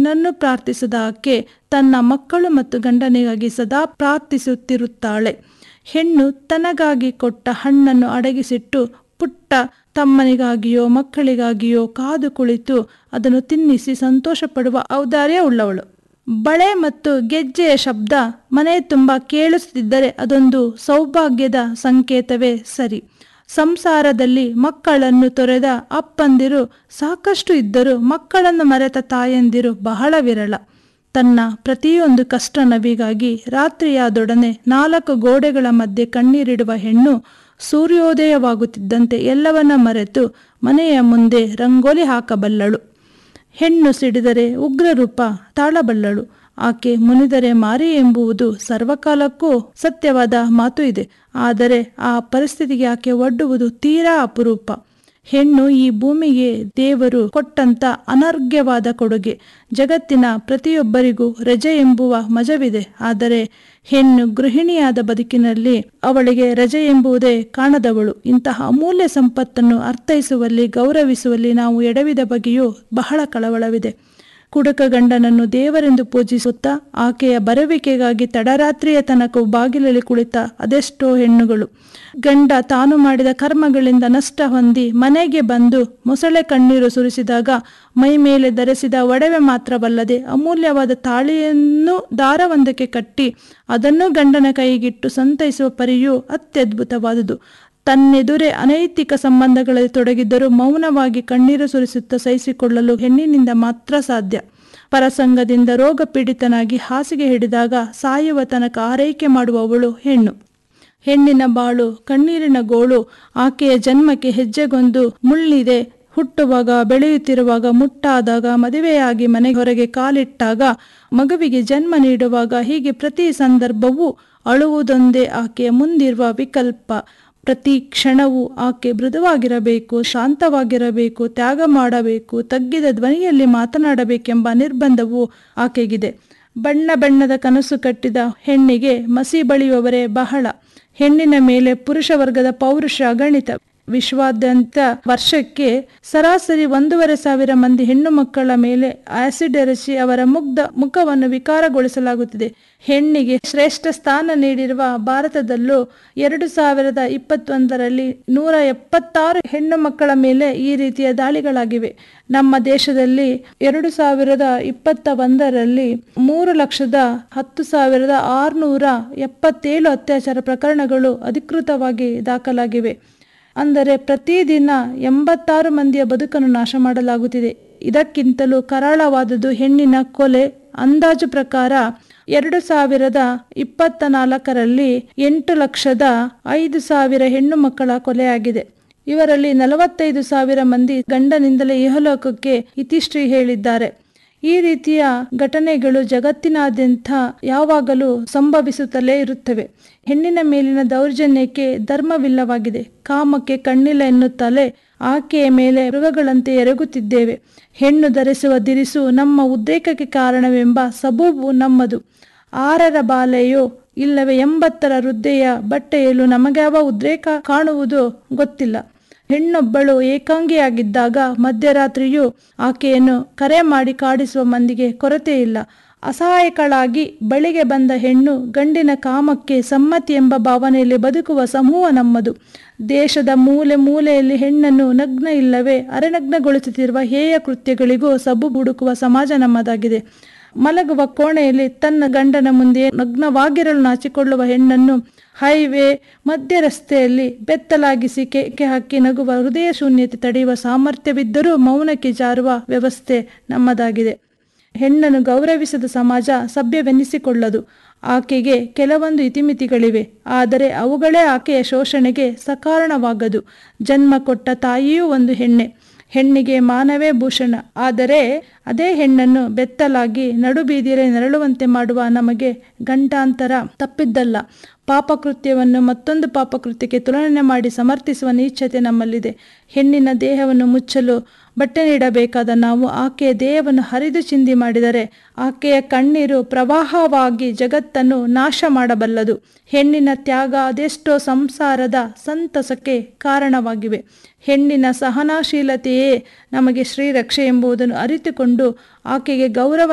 ಏನನ್ನೂ ಪ್ರಾರ್ಥಿಸದ ಆಕೆ ತನ್ನ ಮಕ್ಕಳು ಮತ್ತು ಗಂಡನಿಗಾಗಿ ಸದಾ ಪ್ರಾರ್ಥಿಸುತ್ತಿರುತ್ತಾಳೆ ಹೆಣ್ಣು ತನಗಾಗಿ ಕೊಟ್ಟ ಹಣ್ಣನ್ನು ಅಡಗಿಸಿಟ್ಟು ಪುಟ್ಟ ತಮ್ಮನಿಗಾಗಿಯೋ ಮಕ್ಕಳಿಗಾಗಿಯೋ ಕಾದು ಕುಳಿತು ಅದನ್ನು ತಿನ್ನಿಸಿ ಸಂತೋಷ ಪಡುವ ಔದಾರ್ಯ ಉಳ್ಳವಳು ಬಳೆ ಮತ್ತು ಗೆಜ್ಜೆಯ ಶಬ್ದ ಮನೆ ತುಂಬ ಕೇಳಿಸುತ್ತಿದ್ದರೆ ಅದೊಂದು ಸೌಭಾಗ್ಯದ ಸಂಕೇತವೇ ಸರಿ ಸಂಸಾರದಲ್ಲಿ ಮಕ್ಕಳನ್ನು ತೊರೆದ ಅಪ್ಪಂದಿರು ಸಾಕಷ್ಟು ಇದ್ದರೂ ಮಕ್ಕಳನ್ನು ಮರೆತ ತಾಯಂದಿರು ಬಹಳ ವಿರಳ ತನ್ನ ಪ್ರತಿಯೊಂದು ಕಷ್ಟ ನವಿಗಾಗಿ ರಾತ್ರಿಯಾದೊಡನೆ ನಾಲ್ಕು ಗೋಡೆಗಳ ಮಧ್ಯೆ ಕಣ್ಣೀರಿಡುವ ಹೆಣ್ಣು ಸೂರ್ಯೋದಯವಾಗುತ್ತಿದ್ದಂತೆ ಎಲ್ಲವನ್ನ ಮರೆತು ಮನೆಯ ಮುಂದೆ ರಂಗೋಲಿ ಹಾಕಬಲ್ಲಳು ಹೆಣ್ಣು ಸಿಡಿದರೆ ಉಗ್ರ ರೂಪ ತಾಳಬಲ್ಲಳು ಆಕೆ ಮುನಿದರೆ ಮಾರಿ ಎಂಬುವುದು ಸರ್ವಕಾಲಕ್ಕೂ ಸತ್ಯವಾದ ಮಾತು ಇದೆ ಆದರೆ ಆ ಪರಿಸ್ಥಿತಿಗೆ ಆಕೆ ಒಡ್ಡುವುದು ತೀರಾ ಅಪರೂಪ ಹೆಣ್ಣು ಈ ಭೂಮಿಗೆ ದೇವರು ಕೊಟ್ಟಂತ ಅನರ್ಘ್ಯವಾದ ಕೊಡುಗೆ ಜಗತ್ತಿನ ಪ್ರತಿಯೊಬ್ಬರಿಗೂ ರಜೆ ಎಂಬುವ ಮಜವಿದೆ ಆದರೆ ಹೆಣ್ಣು ಗೃಹಿಣಿಯಾದ ಬದುಕಿನಲ್ಲಿ ಅವಳಿಗೆ ರಜೆ ಎಂಬುದೇ ಕಾಣದವಳು ಇಂತಹ ಅಮೂಲ್ಯ ಸಂಪತ್ತನ್ನು ಅರ್ಥೈಸುವಲ್ಲಿ ಗೌರವಿಸುವಲ್ಲಿ ನಾವು ಎಡವಿದ ಬಗೆಯೂ ಬಹಳ ಕಳವಳವಿದೆ ಕುಡುಕ ಗಂಡನನ್ನು ದೇವರೆಂದು ಪೂಜಿಸುತ್ತಾ ಆಕೆಯ ಬರುವಿಕೆಗಾಗಿ ತಡರಾತ್ರಿಯ ತನಕ ಬಾಗಿಲಲ್ಲಿ ಕುಳಿತ ಅದೆಷ್ಟೋ ಹೆಣ್ಣುಗಳು ಗಂಡ ತಾನು ಮಾಡಿದ ಕರ್ಮಗಳಿಂದ ನಷ್ಟ ಹೊಂದಿ ಮನೆಗೆ ಬಂದು ಮೊಸಳೆ ಕಣ್ಣೀರು ಸುರಿಸಿದಾಗ ಮೈ ಮೇಲೆ ಧರಿಸಿದ ಒಡವೆ ಮಾತ್ರವಲ್ಲದೆ ಅಮೂಲ್ಯವಾದ ತಾಳಿಯನ್ನು ದಾರವೊಂದಕ್ಕೆ ಕಟ್ಟಿ ಅದನ್ನು ಗಂಡನ ಕೈಗಿಟ್ಟು ಸಂತೈಸುವ ಪರಿಯೂ ಅತ್ಯದ್ಭುತವಾದುದು ತನ್ನೆದುರೇ ಅನೈತಿಕ ಸಂಬಂಧಗಳಲ್ಲಿ ತೊಡಗಿದ್ದರೂ ಮೌನವಾಗಿ ಕಣ್ಣೀರು ಸುರಿಸುತ್ತಾ ಸಹಿಸಿಕೊಳ್ಳಲು ಹೆಣ್ಣಿನಿಂದ ಮಾತ್ರ ಸಾಧ್ಯ ಪರಸಂಗದಿಂದ ರೋಗ ಪೀಡಿತನಾಗಿ ಹಾಸಿಗೆ ಹಿಡಿದಾಗ ಸಾಯುವ ತನಕ ಆರೈಕೆ ಮಾಡುವವಳು ಹೆಣ್ಣು ಹೆಣ್ಣಿನ ಬಾಳು ಕಣ್ಣೀರಿನ ಗೋಳು ಆಕೆಯ ಜನ್ಮಕ್ಕೆ ಹೆಜ್ಜೆಗೊಂದು ಮುಳ್ಳಿದೆ ಹುಟ್ಟುವಾಗ ಬೆಳೆಯುತ್ತಿರುವಾಗ ಮುಟ್ಟಾದಾಗ ಮದುವೆಯಾಗಿ ಮನೆ ಹೊರಗೆ ಕಾಲಿಟ್ಟಾಗ ಮಗುವಿಗೆ ಜನ್ಮ ನೀಡುವಾಗ ಹೀಗೆ ಪ್ರತಿ ಸಂದರ್ಭವೂ ಅಳುವುದೊಂದೇ ಆಕೆಯ ಮುಂದಿರುವ ವಿಕಲ್ಪ ಪ್ರತಿ ಕ್ಷಣವೂ ಆಕೆ ಮೃದುವಾಗಿರಬೇಕು ಶಾಂತವಾಗಿರಬೇಕು ತ್ಯಾಗ ಮಾಡಬೇಕು ತಗ್ಗಿದ ಧ್ವನಿಯಲ್ಲಿ ಮಾತನಾಡಬೇಕೆಂಬ ನಿರ್ಬಂಧವು ಆಕೆಗಿದೆ ಬಣ್ಣ ಬಣ್ಣದ ಕನಸು ಕಟ್ಟಿದ ಹೆಣ್ಣಿಗೆ ಮಸಿ ಬಳಿಯುವವರೇ ಬಹಳ ಹೆಣ್ಣಿನ ಮೇಲೆ ಪುರುಷ ವರ್ಗದ ಪೌರುಷ ಗಣಿತ ವಿಶ್ವಾದ್ಯಂತ ವರ್ಷಕ್ಕೆ ಸರಾಸರಿ ಒಂದೂವರೆ ಸಾವಿರ ಮಂದಿ ಹೆಣ್ಣು ಮಕ್ಕಳ ಮೇಲೆ ಆಸಿಡ್ ಎರಚಿ ಅವರ ಮುಗ್ಧ ಮುಖವನ್ನು ವಿಕಾರಗೊಳಿಸಲಾಗುತ್ತಿದೆ ಹೆಣ್ಣಿಗೆ ಶ್ರೇಷ್ಠ ಸ್ಥಾನ ನೀಡಿರುವ ಭಾರತದಲ್ಲೂ ಎರಡು ಸಾವಿರದ ಇಪ್ಪತ್ತೊಂದರಲ್ಲಿ ನೂರ ಎಪ್ಪತ್ತಾರು ಹೆಣ್ಣು ಮಕ್ಕಳ ಮೇಲೆ ಈ ರೀತಿಯ ದಾಳಿಗಳಾಗಿವೆ ನಮ್ಮ ದೇಶದಲ್ಲಿ ಎರಡು ಸಾವಿರದ ಇಪ್ಪತ್ತ ಒಂದರಲ್ಲಿ ಮೂರು ಲಕ್ಷದ ಹತ್ತು ಸಾವಿರದ ಆರುನೂರ ಎಪ್ಪತ್ತೇಳು ಅತ್ಯಾಚಾರ ಪ್ರಕರಣಗಳು ಅಧಿಕೃತವಾಗಿ ದಾಖಲಾಗಿವೆ ಅಂದರೆ ಪ್ರತಿದಿನ ಎಂಬತ್ತಾರು ಮಂದಿಯ ಬದುಕನ್ನು ನಾಶ ಮಾಡಲಾಗುತ್ತಿದೆ ಇದಕ್ಕಿಂತಲೂ ಕರಾಳವಾದುದು ಹೆಣ್ಣಿನ ಕೊಲೆ ಅಂದಾಜು ಪ್ರಕಾರ ಎರಡು ಸಾವಿರದ ಇಪ್ಪತ್ತ ನಾಲ್ಕರಲ್ಲಿ ಎಂಟು ಲಕ್ಷದ ಐದು ಸಾವಿರ ಹೆಣ್ಣು ಮಕ್ಕಳ ಕೊಲೆಯಾಗಿದೆ ಇವರಲ್ಲಿ ನಲವತ್ತೈದು ಸಾವಿರ ಮಂದಿ ಗಂಡನಿಂದಲೇ ಇಹಲೋಕಕ್ಕೆ ಇತಿಶ್ರೀ ಹೇಳಿದ್ದಾರೆ ಈ ರೀತಿಯ ಘಟನೆಗಳು ಜಗತ್ತಿನಾದ್ಯಂತ ಯಾವಾಗಲೂ ಸಂಭವಿಸುತ್ತಲೇ ಇರುತ್ತವೆ ಹೆಣ್ಣಿನ ಮೇಲಿನ ದೌರ್ಜನ್ಯಕ್ಕೆ ಧರ್ಮವಿಲ್ಲವಾಗಿದೆ ಕಾಮಕ್ಕೆ ಕಣ್ಣಿಲ್ಲ ಎನ್ನುತ್ತಲೇ ಆಕೆಯ ಮೇಲೆ ಮೃಗಗಳಂತೆ ಎರಗುತ್ತಿದ್ದೇವೆ ಹೆಣ್ಣು ಧರಿಸುವ ದಿರಿಸು ನಮ್ಮ ಉದ್ರೇಕಕ್ಕೆ ಕಾರಣವೆಂಬ ಸಬೂಬು ನಮ್ಮದು ಆರರ ಬಾಲೆಯೋ ಇಲ್ಲವೇ ಎಂಬತ್ತರ ವೃದ್ಧೆಯ ಬಟ್ಟೆಯಲ್ಲೂ ನಮಗ್ಯಾವ ಉದ್ರೇಕ ಕಾಣುವುದೋ ಗೊತ್ತಿಲ್ಲ ಹೆಣ್ಣೊಬ್ಬಳು ಏಕಾಂಗಿಯಾಗಿದ್ದಾಗ ಮಧ್ಯರಾತ್ರಿಯೂ ಆಕೆಯನ್ನು ಕರೆ ಮಾಡಿ ಕಾಡಿಸುವ ಮಂದಿಗೆ ಕೊರತೆ ಇಲ್ಲ ಅಸಹಾಯಕಳಾಗಿ ಬಳಿಗೆ ಬಂದ ಹೆಣ್ಣು ಗಂಡಿನ ಕಾಮಕ್ಕೆ ಸಮ್ಮತಿ ಎಂಬ ಭಾವನೆಯಲ್ಲಿ ಬದುಕುವ ಸಮೂಹ ನಮ್ಮದು ದೇಶದ ಮೂಲೆ ಮೂಲೆಯಲ್ಲಿ ಹೆಣ್ಣನ್ನು ನಗ್ನ ಇಲ್ಲವೇ ಅರೆನಗ್ನಗೊಳಿಸುತ್ತಿರುವ ಹೇಯ ಕೃತ್ಯಗಳಿಗೂ ಸಬು ಹುಡುಕುವ ಸಮಾಜ ನಮ್ಮದಾಗಿದೆ ಮಲಗುವ ಕೋಣೆಯಲ್ಲಿ ತನ್ನ ಗಂಡನ ಮುಂದೆ ನಗ್ನವಾಗಿರಲು ನಾಚಿಕೊಳ್ಳುವ ಹೆಣ್ಣನ್ನು ಹೈವೇ ಮಧ್ಯ ರಸ್ತೆಯಲ್ಲಿ ಬೆತ್ತಲಾಗಿಸಿ ಕೇಕೆ ಹಾಕಿ ನಗುವ ಹೃದಯ ಶೂನ್ಯತೆ ತಡೆಯುವ ಸಾಮರ್ಥ್ಯವಿದ್ದರೂ ಮೌನಕ್ಕೆ ಜಾರುವ ವ್ಯವಸ್ಥೆ ನಮ್ಮದಾಗಿದೆ ಹೆಣ್ಣನ್ನು ಗೌರವಿಸದ ಸಮಾಜ ಸಭ್ಯವೆನ್ನಿಸಿಕೊಳ್ಳದು ಆಕೆಗೆ ಕೆಲವೊಂದು ಇತಿಮಿತಿಗಳಿವೆ ಆದರೆ ಅವುಗಳೇ ಆಕೆಯ ಶೋಷಣೆಗೆ ಸಕಾರಣವಾಗದು ಜನ್ಮ ಕೊಟ್ಟ ತಾಯಿಯೂ ಒಂದು ಹೆಣ್ಣೆ ಹೆಣ್ಣಿಗೆ ಮಾನವೇ ಭೂಷಣ ಆದರೆ ಅದೇ ಹೆಣ್ಣನ್ನು ಬೆತ್ತಲಾಗಿ ನಡುಬೀದಿಯಲ್ಲಿ ನರಳುವಂತೆ ಮಾಡುವ ನಮಗೆ ಗಂಟಾಂತರ ತಪ್ಪಿದ್ದಲ್ಲ ಪಾಪಕೃತ್ಯವನ್ನು ಮತ್ತೊಂದು ಪಾಪಕೃತ್ಯಕ್ಕೆ ತುಲನೆ ಮಾಡಿ ಸಮರ್ಥಿಸುವ ನೀಚ್ಛತೆ ನಮ್ಮಲ್ಲಿದೆ ಹೆಣ್ಣಿನ ದೇಹವನ್ನು ಮುಚ್ಚಲು ಬಟ್ಟೆ ನೀಡಬೇಕಾದ ನಾವು ಆಕೆಯ ದೇಹವನ್ನು ಹರಿದು ಚಿಂದಿ ಮಾಡಿದರೆ ಆಕೆಯ ಕಣ್ಣೀರು ಪ್ರವಾಹವಾಗಿ ಜಗತ್ತನ್ನು ನಾಶ ಮಾಡಬಲ್ಲದು ಹೆಣ್ಣಿನ ತ್ಯಾಗ ಅದೆಷ್ಟೋ ಸಂಸಾರದ ಸಂತಸಕ್ಕೆ ಕಾರಣವಾಗಿವೆ ಹೆಣ್ಣಿನ ಸಹನಾಶೀಲತೆಯೇ ನಮಗೆ ಶ್ರೀರಕ್ಷೆ ಎಂಬುದನ್ನು ಅರಿತುಕೊಂಡು ಆಕೆಗೆ ಗೌರವ